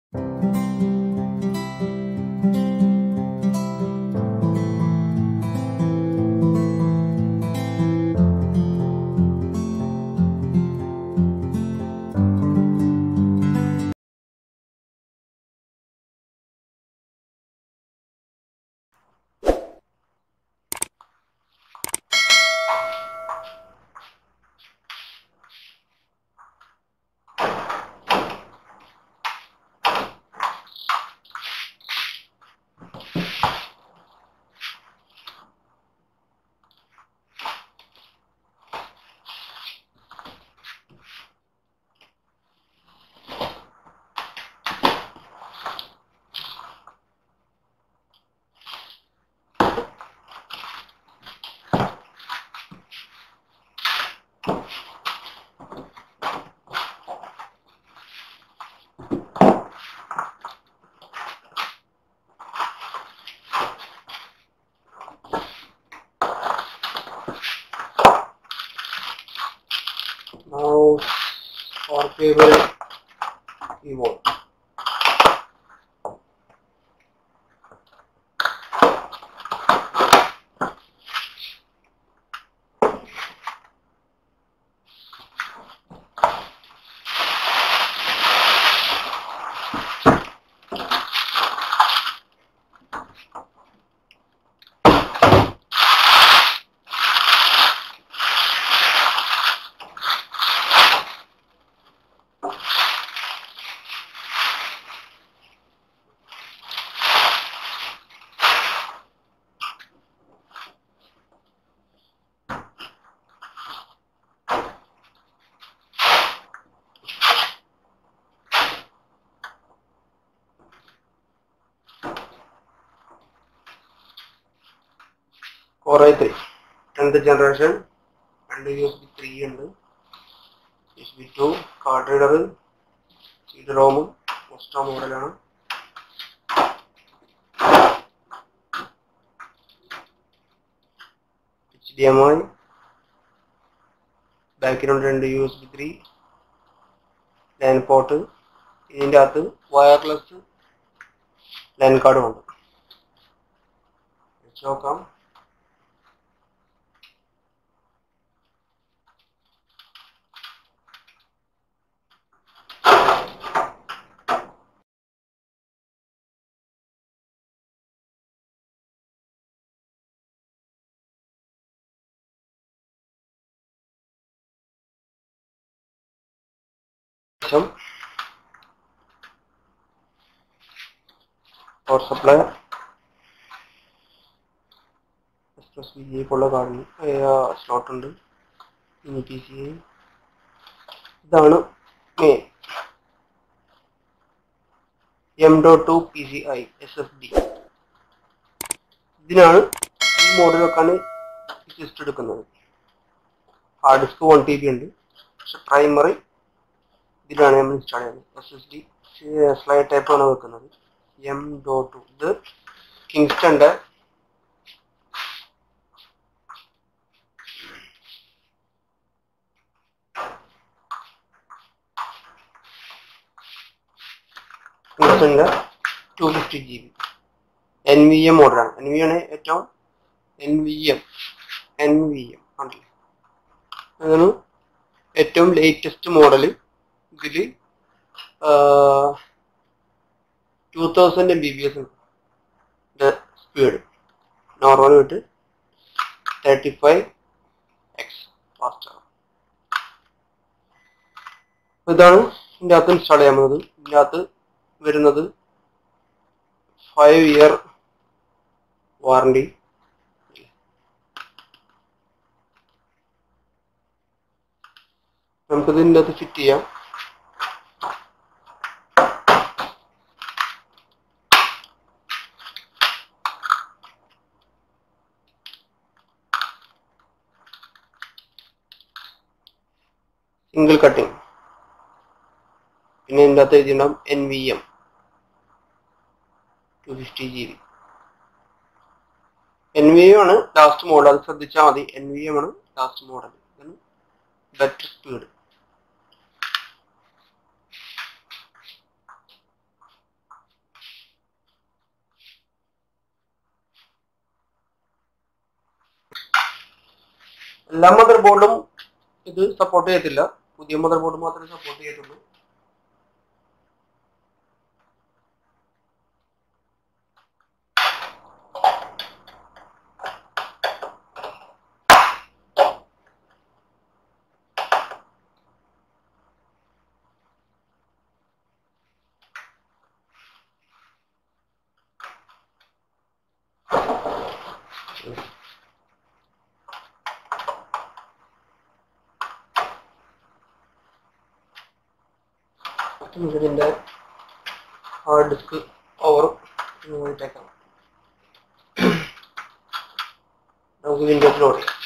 mouse or cable keyboard. Core i3 10th generation രണ്ട് U S B three ഉണ്ട് U S B two card reader ഇത് റോമും മൊസ്റ്റോ മോഡലാണ് എച്ച് ഡി എം ഐ ബാക്കിലുണ്ട് രണ്ട് U S B three line port ഇതിൻ്റെ അകത്ത് വയർലെസ് ലൈൻ കാർഡും ഉണ്ട് വെച്ച് നോക്കാം ശേഷം power supply express V G ഉള്ള കാർഡിന് സ്ലോട്ട് ഉണ്ട് ഇനി പി സി ഇതാണ് main M dot two P C I S S D ഇതിനാണ് ഈ മോഡൽ വെക്കാണ് സിസ്റ്റം എടുക്കുന്നത് hard disk one T B ഉണ്ട് പക്ഷെ പ്രൈമറി ഇതിലാണ് നമ്മൾ ഇൻസ്റ്റാൾ ചെയ്യുന്നത് S S D slide type ആണ് വെക്കുന്നത് എം ഡോട്ട് ടു ഇത് കിങ്സ്റ്റന്റെ കിങ്സ്റ്റന്റെ two fifty G B N V M മോഡലാണ് എൻ വി ആണ് ഏറ്റവും N V M N V M ആണല്ലേ അതാണ് ഏറ്റവും ലേറ്റസ്റ്റ് മോഡൽ ഇതിൽ two thousand M B B S speed normal വിട്ട് തേർട്ടി ഫൈവ് എക്സ് ഫാസ്റ്റ് ഇതാണ് ഇതിൻ്റെ അകത്ത് ഇൻസ്റ്റാൾ ചെയ്യാൻ പോകുന്നത് ഇതിൻ്റെ അകത്ത് വരുന്നത് ഫൈവ് ഇയർ വാറണ്ടി നമുക്കിത് ഇതിൻ്റെ അകത്ത് ഫിറ്റ് ചെയ്യാം സിംഗിൾ കട്ടിങ് പിന്നെ ഇതിൻ്റെ അകത്ത് എഴുതിയിട്ടുണ്ടാവും N V M two fifty G B N V M ആണ് ലാസ്റ്റ് മോഡൽ അത് ശ്രദ്ധിച്ചാൽ മതി എൻ വി എം ആണ് ലാസ്റ്റ് മോഡൽ ബെറ്റർ സ്പീഡ് എല്ലാ മദർ ബോർഡും ഇത് സപ്പോർട്ട് ചെയ്യത്തില്ല പുതിയ മദർ ബോർഡ് മാത്രമേ സപ്പോർട്ട് ചെയ്യത്തുള്ളൂ ഇതിന്റെ ഹാർഡ് ഡിസ്ക് ഓവർ ഇട്ടേക്കാം നമുക്ക് വിൻഡോസ് ലോഡ് ചെയ്യാം